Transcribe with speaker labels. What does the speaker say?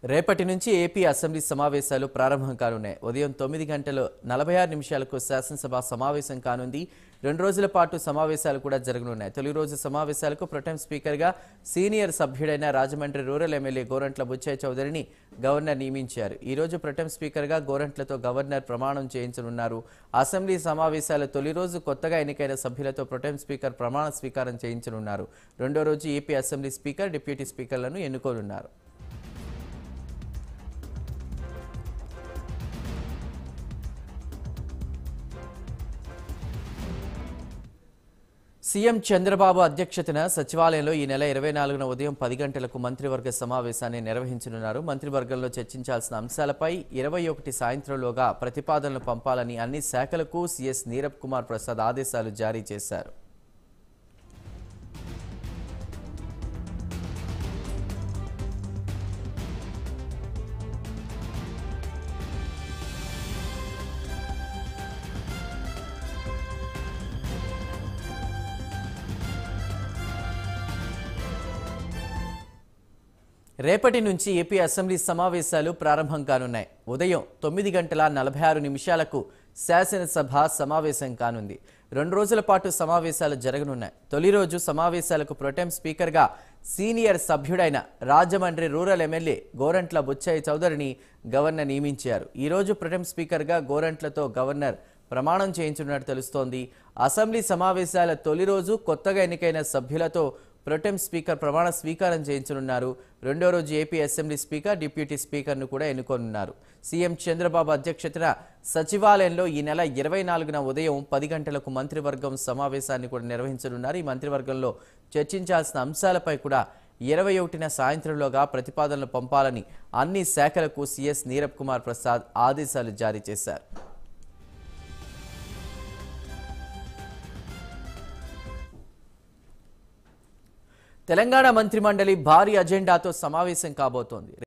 Speaker 1: రేపటి నుంచి AP assembly సమావేశాలు ప్రారంభం కానున్నాయి ఉదయం తొమ్మిది గంటలు నలభై ఆరు నిమిషాలకు శాసనసభ సమావేశం కానుంది రెండు రోజుల పాటు సమావేశాలు కూడా జరగనున్నాయి తొలి రోజు సమావేశాలకు ప్రొటెం స్పీకర్గా సీనియర్ సభ్యుడైన రాజమండ్రి రూరల్ ఎమ్మెల్యే గోరంట్ల బుచ్చయ్య చౌదరిని గవర్నర్ నియమించారు ఈ రోజు ప్రొటెం స్పీకర్గా గోరంట్లతో గవర్నర్ ప్రమాణం చేయించనున్నారు అసెంబ్లీ సమావేశాల తొలి రోజు కొత్తగా ఎన్నికైన సభ్యులతో ప్రొటెం స్పీకర్ ప్రమాణ స్వీకారం చేయించనున్నారు రెండో రోజు ఏపీ అసెంబ్లీ స్పీకర్ డిప్యూటీ స్పీకర్లను ఎన్నుకోనున్నారు సీఎం చంద్రబాబు అధ్యక్షతన సచివాలయంలో ఈ నెల ఇరవై నాలుగున ఉదయం పది గంటలకు మంత్రివర్గ సమావేశాన్ని నిర్వహించనున్నారు మంత్రివర్గంలో చర్చించాల్సిన అంశాలపై ఇరవై ఒకటి సాయంత్రంలోగా ప్రతిపాదనలు పంపాలని అన్ని శాఖలకు సీఎస్ నీరబ్ కుమార్ ప్రసాద్ ఆదేశాలు జారీ చేశారు రేపటి నుంచి ఏపీ అసెంబ్లీ సమావేశాలు ప్రారంభం కానున్నాయి ఉదయం తొమ్మిది గంటల నలభై ఆరు నిమిషాలకు శాసనసభ సమావేశం కానుంది రెండు రోజుల పాటు సమావేశాలు జరగనున్నాయి తొలి రోజు సమావేశాలకు ప్రొటెం స్పీకర్గా సీనియర్ సభ్యుడైన రాజమండ్రి రూరల్ ఎమ్మెల్యే గోరంట్ల బుచ్చయ్య చౌదరిని గవర్నర్ నియమించారు ఈ రోజు ప్రొటెం స్పీకర్గా గోరంట్లతో గవర్నర్ ప్రమాణం చేయించున్నట్టు తెలుస్తోంది అసెంబ్లీ సమావేశాల తొలి రోజు కొత్తగా ఎన్నికైన సభ్యులతో ప్రొటెం స్పీకర్ ప్రమాణ స్వీకారం చేయించనున్నారు రెండో రోజు ఏపీ అసెంబ్లీ స్పీకర్ డిప్యూటీ స్పీకర్ను కూడా ఎన్నుకోనున్నారు సీఎం చంద్రబాబు అధ్యక్షతన సచివాలయంలో ఈ నెల ఇరవై నాలుగున ఉదయం పది గంటలకు మంత్రివర్గం సమావేశాన్ని కూడా నిర్వహించనున్నారు ఈ మంత్రివర్గంలో చర్చించాల్సిన అంశాలపై కూడా ఇరవై ఒకటిన సాయంత్రంలోగా ప్రతిపాదనలు పంపాలని అన్ని శాఖలకు సీఎస్ నీరబ్ కుమార్ ప్రసాద్ ఆదేశాలు జారీ చేశారు తెలంగాణ మంత్రిమండలి భారీ అజెండాతో సమావేశం కాబోతోంది